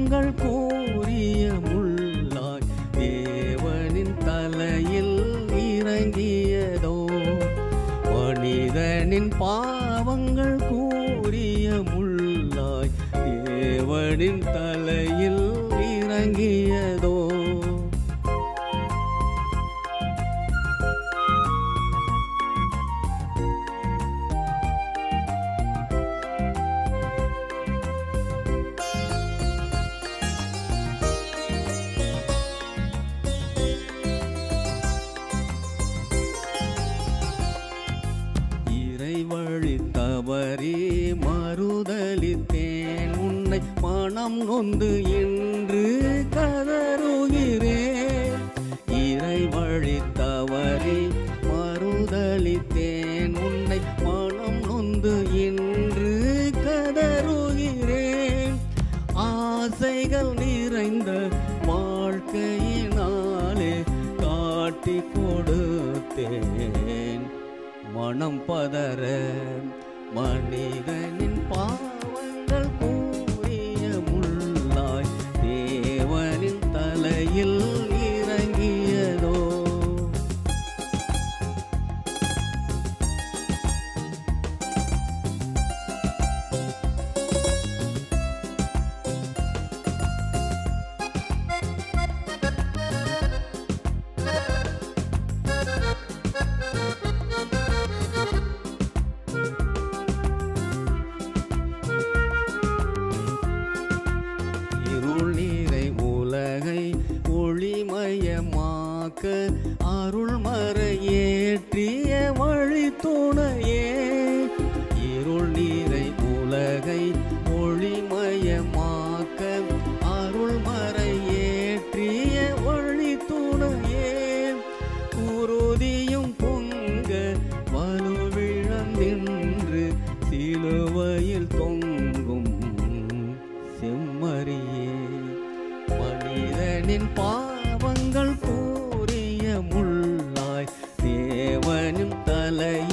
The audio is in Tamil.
பாவங்கள் கூறிய முள்ளாய் தேவனின் தலையில் இறங்கியதோ மனிதனின் பாவங்கள் கூறிய முள்ளாய் தேவனின் தலையில் இறங்கியதோ இறை வழி தவறி மறுதலித்தேன் உன்னை மனம் நொந்து இன்று கதறுகிறேன் இறை வழி தவறி மறுதலித்தேன் உன்னை மனம் நொந்து இன்று கதறுகிறேன் ஆசைகள் நிறைந்த வாழ்க்கையினாலே காட்டி கொடுத்தேன் மனம் பதற மனிதனின் பாவங்கள் கூறிய முள்ளாய் தேவனின் தலையில் இறங்கியதோ இருள் நீரை உலகை ஒளிமயமாக்க அருள்மறை ஏற்றிய வழி துணையே இருள் நீரை உலகை ஒளிமயமாக்க அருள்மறை ஏற்றிய வழி துணையே குருதியும் பொங்க வலுவிழந்தின்று சிலுவையில் தொங்கும் செம்மறியே மனிதனின் பாவங்கள் கூறிய முள்ளாய் தேவனின் தலை